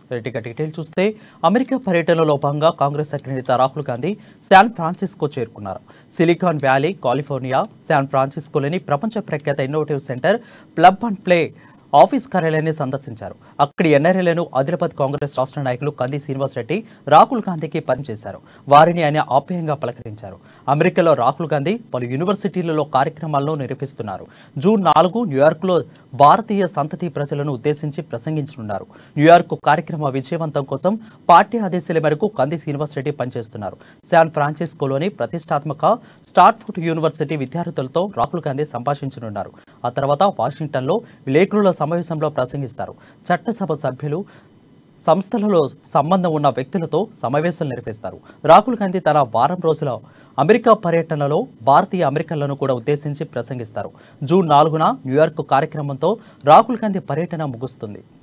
ఇక డీటెయిల్ చూస్తే అమెరికా పర్యటనలో భాగంగా కాంగ్రెస్ అగ్రనేత రాహుల్ గాంధీ శాన్ ఫ్రాన్సిస్కో చేరుకున్నారు సిలికాన్ వ్యాలీ కాలిఫోర్నియా శాన్ ఫ్రాన్సిస్కోలోని ప్రపంచ ప్రఖ్యాత innovative centre Plug and Play office కార్యాలయాన్ని సందర్శించారు అక్కడి ఎన్ఆర్ఏలను ఆదిలాబాద్ కాంగ్రెస్ రాష్ట్ర నాయకులు కంది శ్రీనివాసరెడ్డి రాహుల్ గాంధీకి పనిచేశారు వారిని ఆయన ఆప్యాయంగా పలకరించారు అమెరికాలో రాహుల్ గాంధీ పలు యూనివర్సిటీలలో కార్యక్రమాలను నిర్వహిస్తున్నారు జూన్ నాలుగు న్యూయార్క్లో భారతీయ సంతతి ప్రజలను ఉద్దేశించి ప్రసంగించనున్నారు న్యూయార్క్ కార్యక్రమ విజయవంతం కోసం పార్టీ ఆదేశాల మేరకు కంది శ్రీనివాసరెడ్డి పనిచేస్తున్నారు శాన్ ఫ్రాన్సిస్కోలోని ప్రతిష్టాత్మక స్టార్ఫుడ్ యూనివర్సిటీ విద్యార్థులతో రాహుల్ గాంధీ సంభాషించనున్నారు ఆ తర్వాత వాషింగ్టన్లో విలేకరుల సమావేశంలో ప్రసంగిస్తారు చట్టసభ సభ్యులు సంస్థలలో సంబంధం ఉన్న వ్యక్తులతో సమావేశాలు నిర్వహిస్తారు రాహుల్ గాంధీ తన వారం రోజుల అమెరికా పర్యటనలో భారతీయ అమెరికన్లను కూడా ఉద్దేశించి ప్రసంగిస్తారు జూన్ నాలుగున న్యూయార్క్ కార్యక్రమంతో రాహుల్ గాంధీ పర్యటన ముగుస్తుంది